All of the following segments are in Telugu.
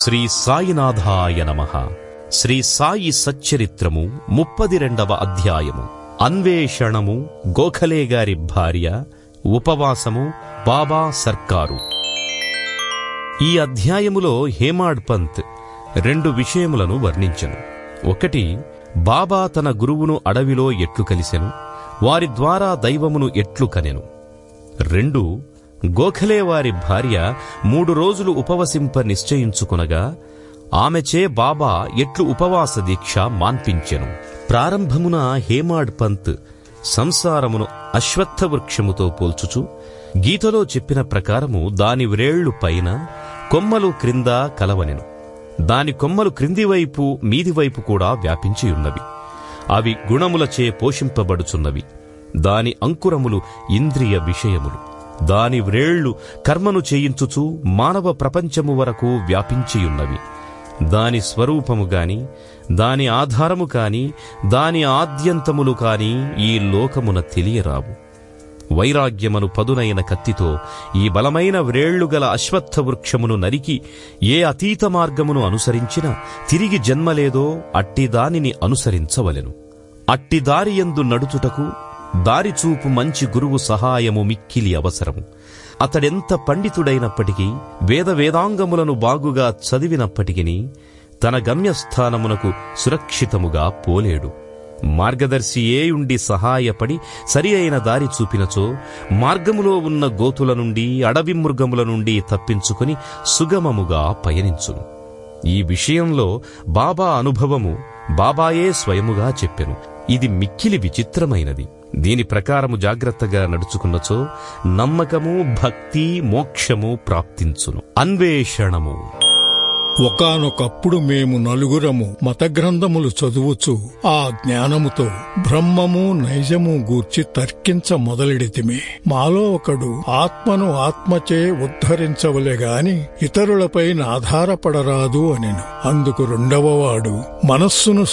శ్రీ సాయినాథాయ నమ శ్రీ సాయి సచ్చరిత్రము ముప్పది రెండవ అధ్యాయము అన్వేషణము గోఖలే గారి భార్య ఉపవాసము బాబా సర్కారు ఈ అధ్యాయములో హేమాడ్ పంత్ రెండు విషయములను వర్ణించెను ఒకటి బాబా తన గురువును అడవిలో ఎట్లు కలిసెను వారి ద్వారా దైవమును ఎట్లు కనెను రెండు గోఖలే వారి భార్య మూడు రోజులు ఉపవసింప నిశ్చయించుకునగా ఆమెచే బాబా ఎట్లు ఉపవాస దీక్ష మాన్పించెను ప్రారంభమున హేమాడ్ పంత్ సంసారమును అశ్వత్థ వృక్షముతో పోల్చుచు గీతలో చెప్పిన ప్రకారము దాని వ్రేళ్లు పైన కొమ్మలు క్రింద కలవనెను దాని కొమ్మలు క్రింది వైపు మీది వైపు కూడా వ్యాపించియున్నవి అవి గుణములచే పోషింపబడుచున్నవి దాని అంకురములు ఇంద్రియ విషయములు దాని వ్రేళ్లు కర్మను చేయించుచు మానవ ప్రపంచము వరకు వ్యాపించియున్నవి దాని స్వరూపము గాని దాని ఆధారము కాని దాని ఆద్యంతములు కాని ఈ లోకమున తెలియరావు వైరాగ్యమను పదునైన కత్తితో ఈ బలమైన వ్రేళ్లు గల అశ్వత్థ వృక్షమును నరికి ఏ అతీత మార్గమును అనుసరించినా తిరిగి జన్మలేదో అట్టి దానిని అనుసరించవలెను అట్టి దారియందు నడుచుటకు దారిచూపు మంచి గురువు సహాయము మిక్కిలి అవసరము అతడెంత పండితుడైనప్పటికీ వేద వేదాంగములను బాగుగా చదివినప్పటికీ తన గమ్యస్థానమునకు సురక్షితముగా పోలేడు మార్గదర్శి ఏయుండి సహాయపడి సరి అయిన దారి చూపినచో మార్గములో ఉన్న గోతుల నుండి అడవి మృగముల నుండి తప్పించుకుని సుగమముగా పయనించును ఈ విషయంలో బాబా అనుభవము బాబాయే స్వయముగా చెప్పెను ఇది మిక్కిలి విచిత్రమైనది దీని ప్రకారము జాగ్రత్తగా నడుచుకున్నచో నమ్మకము భక్తి మోక్షము ప్రాప్తించును అన్వేషణము ఒకానొకప్పుడు మేము నలుగురము మత గ్రంథములు చదువుచు ఆ జ్ఞానముతో బ్రహ్మము నైజము గూర్చి తర్కించ మొదలెడితిమి మాలో ఒకడు ఆత్మను ఆత్మచే ఉద్ధరించవలె గాని ఇతరులపైన ఆధారపడరాదు అనెను అందుకు రెండవవాడు మనస్సును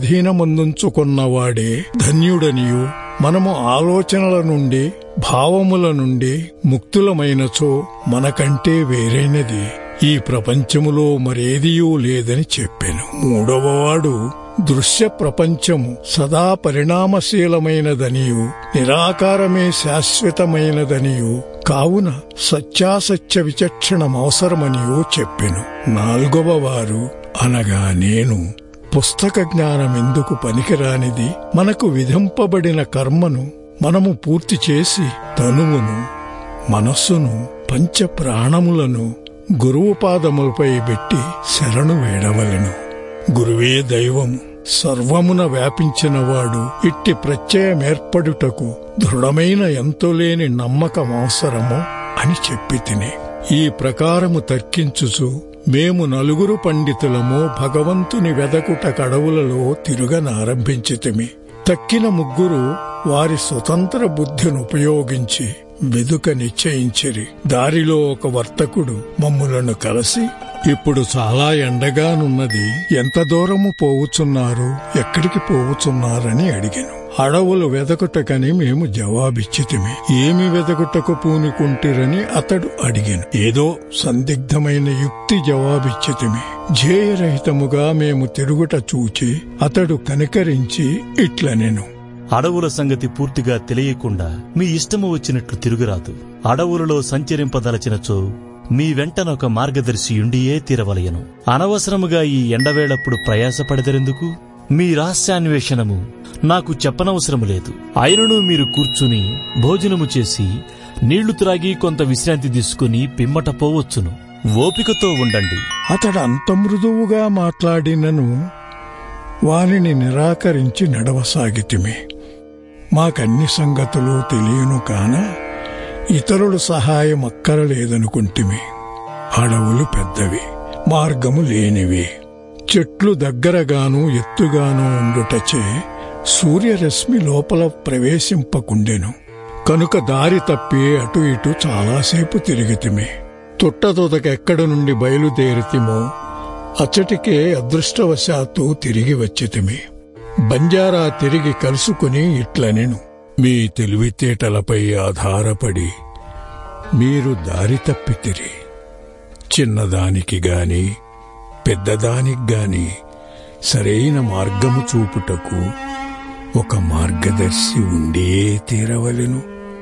స్వాధీనమందుంచుకున్నవాడే ధన్యుడనియు మనము ఆలోచనల నుండి భావముల నుండి ముక్తులమైనచో మనకంటే వేరైనది ఈ ప్రపంచములో మరేదియూ లేదని చెప్పాను మూడవవాడు దృశ్య ప్రపంచము సదా పరిణామశీలమైనదనియు నిరాకారమే శాశ్వతమైనదనియు కావున సత్యాసత్య విచక్షణమవసరమనియో చెప్పెను నాలుగవ వారు అనగా నేను పుస్తక జ్ఞానమెందుకు పనికిరానిది మనకు విధింపబడిన కర్మను మనము పూర్తి చేసి తనువును మనస్సును పంచ ప్రాణములను గురువు పాదములపై పెట్టి శరణు వేడవలెను గురువే దైవము సర్వమున వ్యాపించినవాడు ఇట్టి ప్రత్యయమేర్పడుటకు దృఢమైన ఎంతోలేని నమ్మకం అవసరము అని చెప్పి తిని ఈ ప్రకారము తర్కించుచు మేము నలుగురు పండితులము భగవంతుని వెదకుట కడవులలో తిరుగనారంభించితిమి తక్కిన ముగ్గురు వారి స్వతంత్ర బుద్ధిని ఉపయోగించి వెదుక నిశ్చయించిరి దారిలో ఒక వర్తకుడు మమ్ములను కలిసి ఇప్పుడు చాలా ఎండగానున్నది ఎంత దూరము పోవుచున్నారు ఎక్కడికి పోవుచున్నారని అడిగాను అడవులు వెదకుటకని మేము జవాబిచ్చితిమి ఏమి వెదకుటకు పూనుకుంటిరని అతడు అడిగాను ఏదో సందిగ్ధమైన యుక్తి జవాబిచ్చితిమి ధ్యేయరహితముగా మేము తిరుగుట చూచి అతడు కనికరించి ఇట్లనెను అడవుల సంగతి పూర్తిగా తెలియకుండా మీ ఇష్టము వచ్చినట్లు తిరుగురాదు అడవులలో సంచరింపదలచినచో మీ వెంటనొక మార్గదర్శియుండియే తీరవలయను అనవసరముగా ఈ ఎండవేళప్పుడు ప్రయాసపడదరెందుకు మీ రహస్యాన్వేషణము నాకు చెప్పనవసరము లేదు అయినను మీరు కూర్చుని భోజనము చేసి నీళ్లు త్రాగి కొంత విశ్రాంతి తీసుకుని పిమ్మట పోవచ్చును ఓపికతో ఉండండి అతడు అంత మృదువుగా మాట్లాడినను వారిని నిరాకరించి నడవసాగితిమి మాకన్ని సంగతులు తెలియను కాన ఇతరుల సహాయం అక్కరలేదనుకుంటిమి అడవులు పెద్దవి మార్గము లేనివి చెట్లు దగ్గరగాను ఎత్తుగాను ఉండుటచే సూర్యరశ్మి లోపల ప్రవేశింపకుండెను కనుక దారి తప్పి అటు ఇటు చాలాసేపు తిరిగితిమి తుట్టతుతకెక్కడ నుండి బయలుదేరితిమో అచ్చటికే అదృష్టవశాత్తు తిరిగి వచ్చితిమి బంజారా తిరిగి కలుసుకుని ఇట్లనెను మీ తెలివితేటలపై ఆధారపడి మీరు దారి తప్పితిరి చిన్నదానికి గాని పెద్దదానికి గాని సరైన మార్గము చూపుటకు ఒక మార్గదర్శి ఉండే తీరవలెను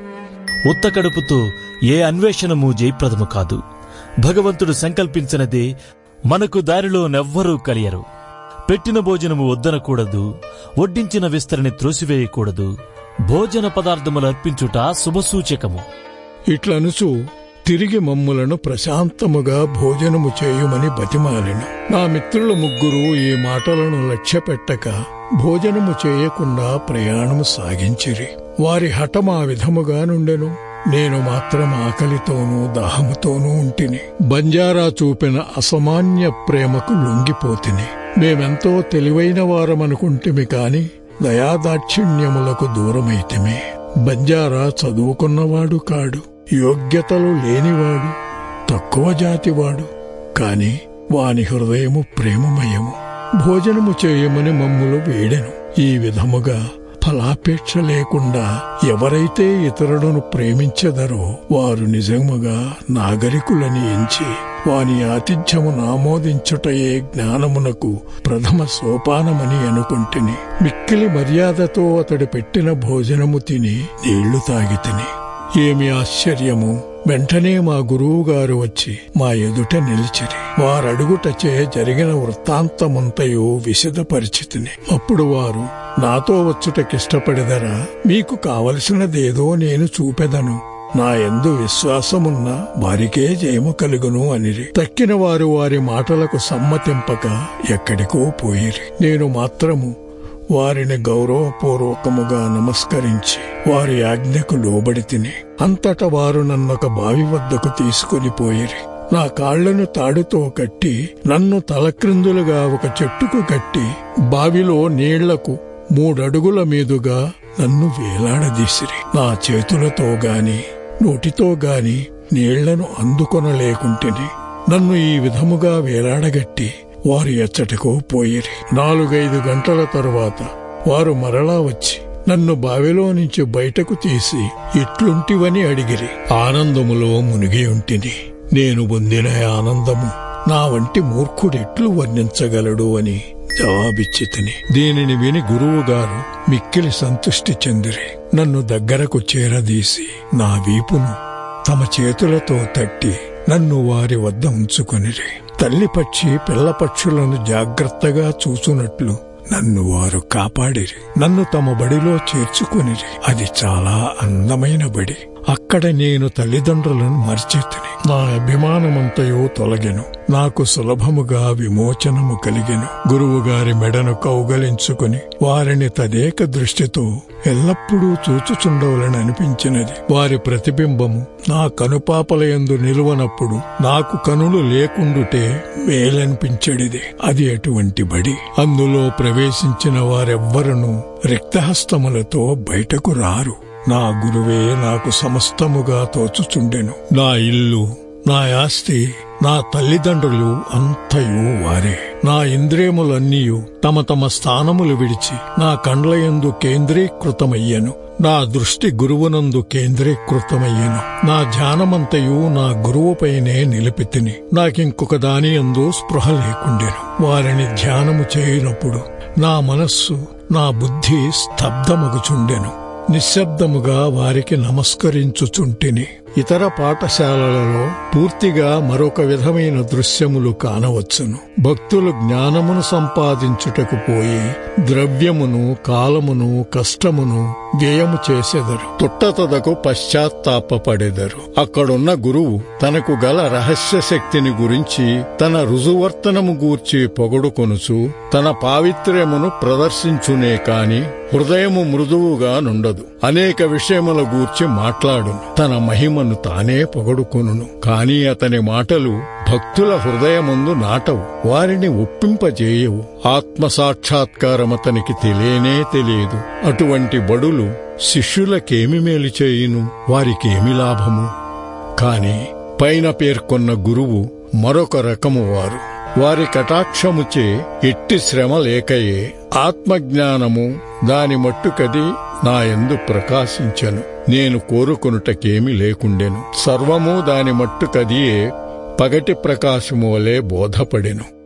ఉత్త కడుపుతో ఏ అన్వేషణము జయప్రదము కాదు భగవంతుడు సంకల్పించినదే మనకు దారిలో నెవ్వరూ కలియరు పెట్టిన భోజనము వద్దనకూడదు వడ్డించిన విస్తరిని త్రోసివేయకూడదు భోజన పదార్థములు అర్పించుట శుభసూచకము ఇట్లనుచు తిరిగి మమ్ములను ప్రశాంతముగా భోజనము చేయుమని బతిమాలెను నా మిత్రులు ముగ్గురు ఈ మాటలను లక్ష్యపెట్టక భోజనము చేయకుండా ప్రయాణము సాగించిరి వారి హఠం ఆ విధముగా నుండెను నేను మాత్రం ఆకలితోనూ దాహముతోనూ ఉంటిని బంజారా చూపిన అసామాన్య ప్రేమకు లొంగిపోతిని మేమెంతో తెలివైన వారమనుకుంటిమి కాని దయాదాక్షిణ్యములకు దూరమైతిమి బంజారా చదువుకున్నవాడు కాడు యోగ్యతలు లేనివాడు తక్కువ జాతివాడు కాని వాని హృదయము ప్రేమమయము భోజనము చేయమని మమ్ములు వేడెను ఈ విధముగా ఫలాపేక్ష లేకుండా ఎవరైతే ఇతరులను ప్రేమించెదరో వారు నిజముగా నాగరికులని ఎంచి వాని ఆతిథ్యమును ఆమోదించుటయే జ్ఞానమునకు ప్రథమ సోపానమని అనుకుంటుని మిక్కిలి మర్యాదతో అతడు పెట్టిన భోజనము తిని నీళ్లు తాగి తిని ఏమి ఆశ్చర్యము వెంటనే మా గురువు గారు వచ్చి మా ఎదుట నిలిచిరి వారడుగుటచే జరిగిన వృత్తాంతమంతయు విశదపరిచితిని అప్పుడు వారు నాతో వచ్చుటకిష్టపడెదరా మీకు కావలసినదేదో నేను చూపెదను నా ఎందు విశ్వాసమున్న వారికే జయము కలుగును అనిరి తక్కిన వారు వారి మాటలకు సమ్మతింపక ఎక్కడికో పోయిరి నేను మాత్రము వారిని గౌరవపూర్వకముగా నమస్కరించి వారి ఆజ్ఞకు లోబడి తిని అంతట వారు నన్నొక బావి వద్దకు తీసుకుని పోయిరి నా కాళ్లను తాడుతో కట్టి నన్ను తలక్రిందులుగా ఒక చెట్టుకు కట్టి బావిలో నీళ్లకు మూడడుగుల మీదుగా నన్ను వేలాడదీసిరి నా చేతులతో గాని నోటితో గాని నీళ్లను అందుకొనలేకుంటిని నన్ను ఈ విధముగా వేలాడగట్టి వారు ఎచ్చటకో పోయిరి నాలుగైదు గంటల తరువాత వారు మరలా వచ్చి నన్ను బావిలో నుంచి బయటకు తీసి ఇట్లుంటివని అడిగిరి ఆనందములో మునిగి ఉంటిని నేను పొందిన ఆనందము నా వంటి మూర్ఖుడెట్లు వర్ణించగలడు అని జవాబిచ్చితిని దీనిని విని గురువు గారు మిక్కిలి సంతుష్టి చెందిరి నన్ను దగ్గరకు చేరదీసి నా వీపును తమ చేతులతో తట్టి నన్ను వారి వద్ద ఉంచుకొనిరి తల్లి పక్షి పిల్ల పక్షులను జాగ్రత్తగా చూచునట్లు నన్ను వారు కాపాడిరి నన్ను తమ బడిలో చేర్చుకొనిరి అది చాలా అందమైన బడి అక్కడ నేను తల్లిదండ్రులను మర్చితిని నా అభిమానమంతయో తొలగెను నాకు సులభముగా విమోచనము కలిగెను గురువు గారి మెడను కౌగలించుకుని వారిని తదేక దృష్టితో ఎల్లప్పుడూ చూచుచుండవలని అనిపించినది వారి ప్రతిబింబము నా కనుపాపలయందు నిలువనప్పుడు నాకు కనులు లేకుండుటే మేలనిపించడిది అది అటువంటి బడి అందులో ప్రవేశించిన వారెవ్వరూ రిక్తహస్తములతో బయటకు రారు నా గురువే నాకు సమస్తముగా తోచుచుండెను నా ఇల్లు నా ఆస్తి నా తల్లిదండ్రులు అంతయు వారే నా ఇంద్రియములన్నీయు తమ తమ స్థానములు విడిచి నా కండ్లయందు కేంద్రీకృతమయ్యను నా దృష్టి గురువునందు కేంద్రీకృతమయ్యను నా ధ్యానమంతయు నా గురువుపైనే నిలిపితిని నాకింకొక దాని అందు స్పృహ లేకుండెను వారిని ధ్యానము చేయనప్పుడు నా మనస్సు నా బుద్ధి స్తబ్దమగుచుండెను నిశ్శబ్దముగా వారికి నమస్కరించుచుంటిని ఇతర పాఠశాలలలో పూర్తిగా మరొక విధమైన దృశ్యములు కానవచ్చును భక్తులు జ్ఞానమును సంపాదించుటకు పోయి ద్రవ్యమును కాలమును కష్టమును వ్యయము చేసెదరు తుట్టతదకు పశ్చాత్తాపపడెదరు అక్కడున్న గురువు తనకు గల రహస్య శక్తిని గురించి తన రుజువర్తనము గూర్చి పొగడుకొనుచు తన పావిత్ర్యమును ప్రదర్శించునే కాని హృదయము మృదువుగా నుండదు అనేక విషయముల గూర్చి మాట్లాడును తన మహిమను తానే పొగడుకొనును కాని అతని మాటలు భక్తుల హృదయముందు నాటవు వారిని ఒప్పింపజేయవు ఆత్మసాక్షాత్కారం అతనికి తెలియనే తెలియదు అటువంటి బడులు శిష్యులకేమి మేలు చేయును వారికేమి లాభము కాని పైన పేర్కొన్న గురువు మరొక రకము వారు వారి కటాక్షముచే ఎట్టి శ్రమ లేకయే ఆత్మజ్ఞానము దాని మట్టుకది నా ఎందు ప్రకాశించెను నేను కోరుకొనుటకేమి లేకుండెను సర్వము దాని మట్టుకదియే పగటి ప్రకాశము వలె బోధపడెను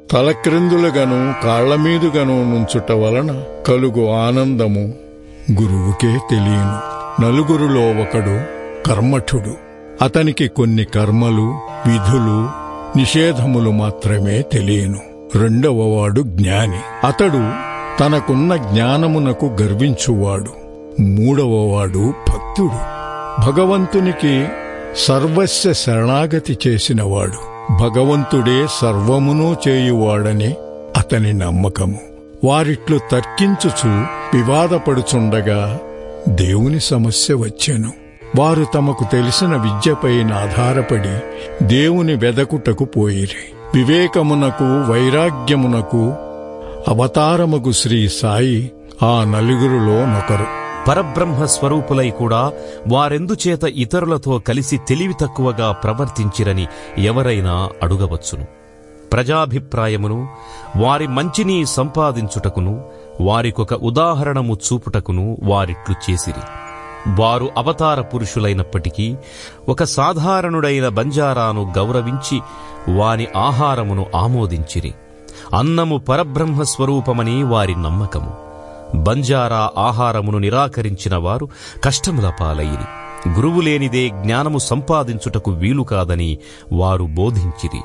తలక్రిందులుగాను కాళ్ల మీదుగాను నుంచుట వలన కలుగు ఆనందము గురువుకే తెలియను నలుగురులో ఒకడు కర్మఠుడు అతనికి కొన్ని కర్మలు విధులు నిషేధములు మాత్రమే తెలియను రెండవవాడు జ్ఞాని అతడు తనకున్న జ్ఞానమునకు గర్వించువాడు మూడవవాడు భక్తుడు భగవంతునికి సర్వస్వ శరణాగతి చేసినవాడు భగవంతుడే సర్వమును చేయువాడని అతని నమ్మకము వారిట్లు తర్కించుచు వివాదపడుచుండగా దేవుని సమస్య వచ్చెను వారు తమకు తెలిసిన విద్యపైన ఆధారపడి దేవుని వెదకుటకు పోయిరి వివేకమునకు వైరాగ్యమునకు అవతారముగు శ్రీ సాయి ఆ నలుగురులో నొకరు పరబ్రహ్మ స్వరూపులై కూడా వారెందుచేత ఇతరులతో కలిసి తెలివి తక్కువగా ప్రవర్తించిరని ఎవరైనా అడుగవచ్చును ప్రజాభిప్రాయమును వారి మంచిని సంపాదించుటకును వారికొక ఉదాహరణము చూపుటకును వారిట్లు చేసిరి వారు అవతార పురుషులైనప్పటికీ ఒక సాధారణుడైన బంజారాను గౌరవించి వాని ఆహారమును ఆమోదించిరి అన్నము పరబ్రహ్మ స్వరూపమని వారి నమ్మకము బంజారా ఆహారమును నిరాకరించిన వారు కష్టముల పాలయిరి గురువు లేనిదే జ్ఞానము సంపాదించుటకు వీలు కాదని వారు బోధించిరి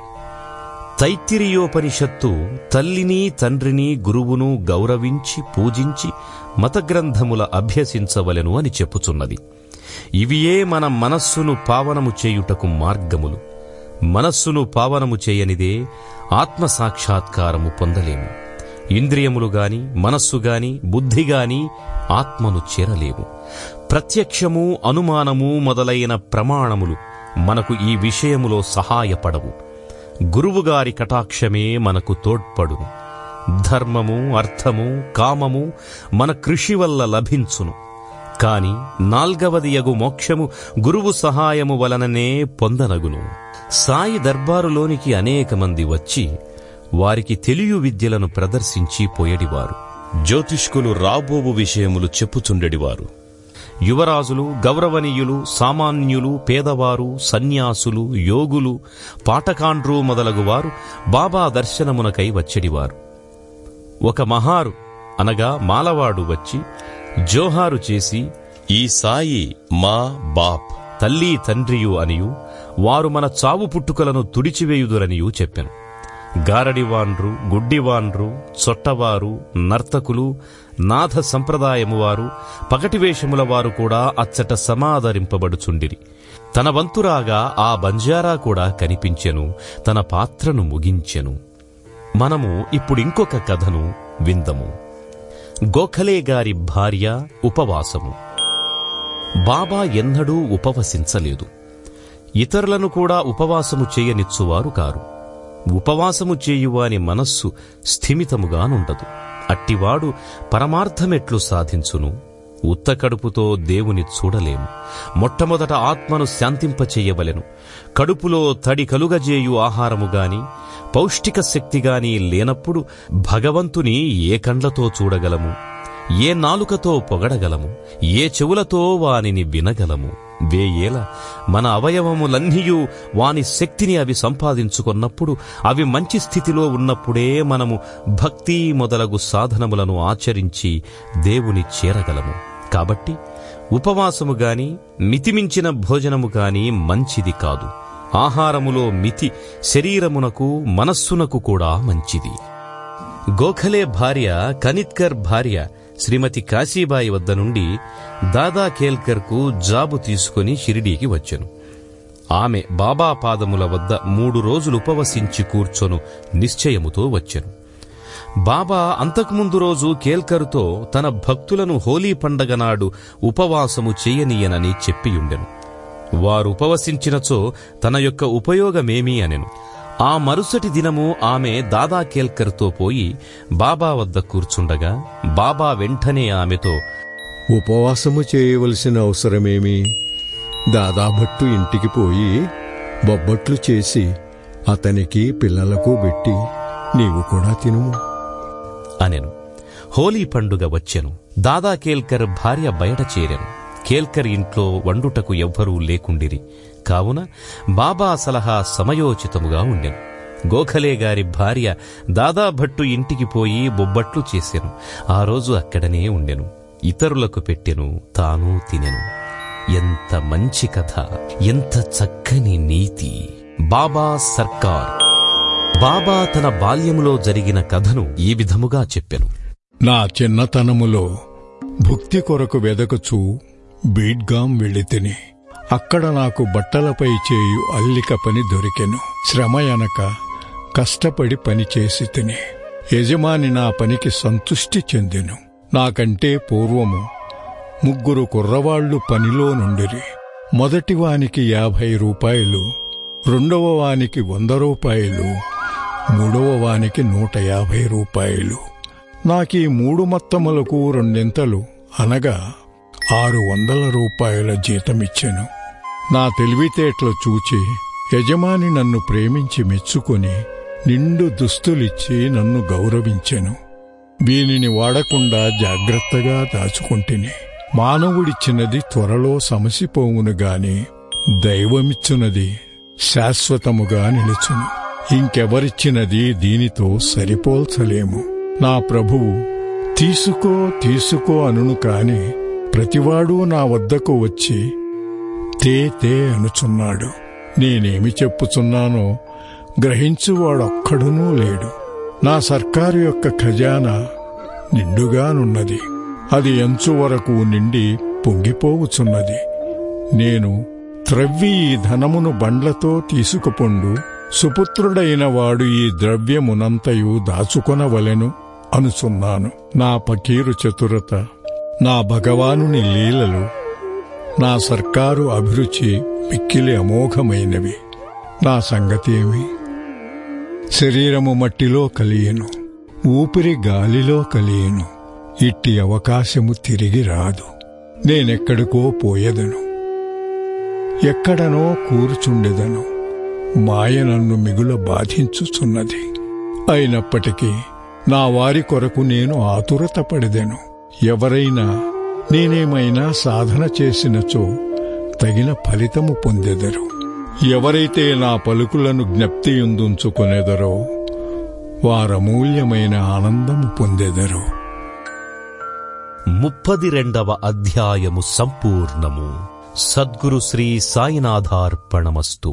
తైత్తిరియోపనిషత్తు తల్లిని తండ్రిని గురువును గౌరవించి పూజించి మతగ్రంథముల అభ్యసించవలెను అని చెప్పుచున్నది ఇవియే మన మనస్సును పావనము చేయుటకు మార్గములు మనస్సును పావనము చేయనిదే ఆత్మ సాక్షాత్కారము పొందలేము ఇంద్రియములు గాని మనస్సు గాని బుద్ధి గాని ఆత్మను చేరలేవు ప్రత్యక్షము అనుమానము మొదలైన ప్రమాణములు మనకు ఈ విషయములో సహాయపడవు గురువుగారి కటాక్షమే మనకు తోడ్పడును ధర్మము అర్థము కామము మన కృషి వల్ల లభించును కాని నాల్గవది యగు మోక్షము గురువు సహాయము వలననే పొందనగును సాయి దర్బారులోనికి అనేక మంది వచ్చి వారికి తెలియు విద్యలను ప్రదర్శించి పోయడివారు జ్యోతిష్కులు రాబోవు విషయములు చెప్పుచుండెడివారు యువరాజులు గౌరవనీయులు సామాన్యులు పేదవారు సన్యాసులు యోగులు పాటకాండ్రు మొదలగువారు బాబా దర్శనమునకై వచ్చెడివారు ఒక మహారు అనగా మాలవాడు వచ్చి జోహారు చేసి ఈ సాయి మా బాప్ తల్లి తండ్రియు అనియు వారు మన చావు పుట్టుకలను తుడిచివేయుదురనియు చెప్పెను గారడివాండ్రు గుడ్డివాండ్రు చొట్టవారు నర్తకులు నాథ సంప్రదాయము వారు పగటివేషముల వారు కూడా అచ్చట సమాదరింపబడుచుండిరి తన వంతురాగా ఆ బంజారా కూడా కనిపించెను తన పాత్రను ముగించెను మనము ఇప్పుడింకొక కథను విందము గోఖలే గారి భార్య ఉపవాసము బాబా ఎన్నడూ ఉపవసించలేదు ఇతరులను కూడా ఉపవాసము చేయనిచ్చువారు కారు ఉపవాసము చేయువాని మనస్సు స్థిమితముగానుండదు అట్టివాడు పరమార్థమెట్లు సాధించును ఉత్త కడుపుతో దేవుని చూడలేము మొట్టమొదట ఆత్మను శాంతింపచేయవలెను కడుపులో తడి కలుగజేయు ఆహారము గాని పౌష్టిక శక్తి గాని లేనప్పుడు భగవంతుని ఏ కండ్లతో చూడగలము ఏ నాలుకతో పొగడగలము ఏ చెవులతో వానిని వినగలము వేయేల మన అవయవములన్నీయూ వాని శక్తిని అవి సంపాదించుకున్నప్పుడు అవి మంచి స్థితిలో ఉన్నప్పుడే మనము భక్తి మొదలగు సాధనములను ఆచరించి దేవుని చేరగలము కాబట్టి ఉపవాసము గాని మితిమించిన భోజనము గాని మంచిది కాదు ఆహారములో మితి శరీరమునకు మనస్సునకు కూడా మంచిది గోఖలే భార్య కనిత్కర్ భార్య శ్రీమతి కాశీబాయి వద్ద నుండి దాదా కేల్కర్కు జాబు తీసుకుని షిరిడీకి వచ్చెను ఆమె బాబా పాదముల వద్ద మూడు రోజులు ఉపవసించి కూర్చొను నిశ్చయముతో వచ్చెను బాబా అంతకుముందు రోజు కేల్కరుతో తన భక్తులను హోలీ పండగ నాడు ఉపవాసము చెయ్యనీయనని చెప్పియుండెను వారు ఉపవసించినచో తన యొక్క ఉపయోగమేమీ అనెను ఆ మరుసటి దినము ఆమె దాదా కేల్కర్తో పోయి బాబా వద్ద కూర్చుండగా బాబా వెంటనే ఆమెతో ఉపవాసము చేయవలసిన అవసరమేమి దాదాభట్టు ఇంటికి పోయి బొబ్బట్లు చేసి అతనికి పిల్లలకు పెట్టి నీవు కూడా తినుము అనెను హోలీ పండుగ వచ్చెను దాదా కేల్కర్ భార్య బయట చేరెను కేల్కర్ ఇంట్లో వండుటకు ఎవ్వరూ లేకుండిరి కావున బాబా సలహా సమయోచితముగా ఉండెను గోఖలే గారి భార్య దాదాభట్టు ఇంటికి పోయి బొబ్బట్లు చేసెను ఆ రోజు అక్కడనే ఉండెను ఇతరులకు పెట్టెను తాను తినెను ఎంత మంచి కథ ఎంత చక్కని నీతి బాబా సర్కార్ బాబా తన బాల్యములో జరిగిన కథను ఈ విధముగా చెప్పెను నా చిన్నతనములో భుక్తి కొరకు వెదకచూ బీడ్గాం వెళితిని అక్కడ నాకు బట్టలపై చేయు అల్లిక పని దొరికెను శ్రమ ఎనక కష్టపడి పని చేసి తిని యజమాని నా పనికి సంతుష్టి చెందెను నాకంటే పూర్వము ముగ్గురు కుర్రవాళ్లు పనిలో నుండిరి మొదటి వానికి యాభై రూపాయలు రెండవ వానికి వంద రూపాయలు మూడవ వానికి నూట యాభై రూపాయలు నాకీ మూడు మొత్తములకు రెండింతలు అనగా ఆరు వందల రూపాయల జీతమిచ్చెను నా తెలివితేటలు చూచి యజమాని నన్ను ప్రేమించి మెచ్చుకొని నిండు దుస్తులిచ్చి నన్ను గౌరవించెను వీనిని వాడకుండా జాగ్రత్తగా దాచుకుంటుని మానవుడిచ్చినది త్వరలో సమసిపోవును గాని దైవమిచ్చునది శాశ్వతముగా నిలుచును ఇంకెవరిచ్చినది దీనితో సరిపోల్చలేము నా ప్రభువు తీసుకో తీసుకో అనును కాని ప్రతివాడు నా వద్దకు వచ్చి తే తే అనుచున్నాడు నేనేమి చెప్పుచున్నానో గ్రహించువాడొక్కడునూ లేడు నా సర్కారు యొక్క ఖజానా నిండుగానున్నది అది ఎంచు వరకు నిండి పొంగిపోవుచున్నది నేను త్రవ్వి ఈ ధనమును బండ్లతో తీసుకుపొండు సుపుత్రుడైన వాడు ఈ ద్రవ్యమునంతయు దాచుకొనవలెను అనుచున్నాను నా పకీరు చతురత నా భగవానుని లీలలు నా సర్కారు అభిరుచి మిక్కిలి అమోఘమైనవి నా సంగతేమి శరీరము మట్టిలో కలియను ఊపిరి గాలిలో కలియను ఇట్టి అవకాశము తిరిగి రాదు నేనెక్కడికో పోయేదను ఎక్కడనో కూర్చుండెదను మాయ నన్ను మిగుల బాధించుచున్నది అయినప్పటికీ నా వారి కొరకు నేను ఆతురత పడెదను ఎవరైనా నేనేమైనా సాధన చేసినచో తగిన ఫలితము పొందెదరు ఎవరైతే నా పలుకులను జ్ఞప్తియుందుంచుకొనెదరో వారమూల్యమైన ఆనందము పొందెదరు ముప్పది రెండవ అధ్యాయము సంపూర్ణము సద్గురు శ్రీ సాయినాథార్పణమస్తు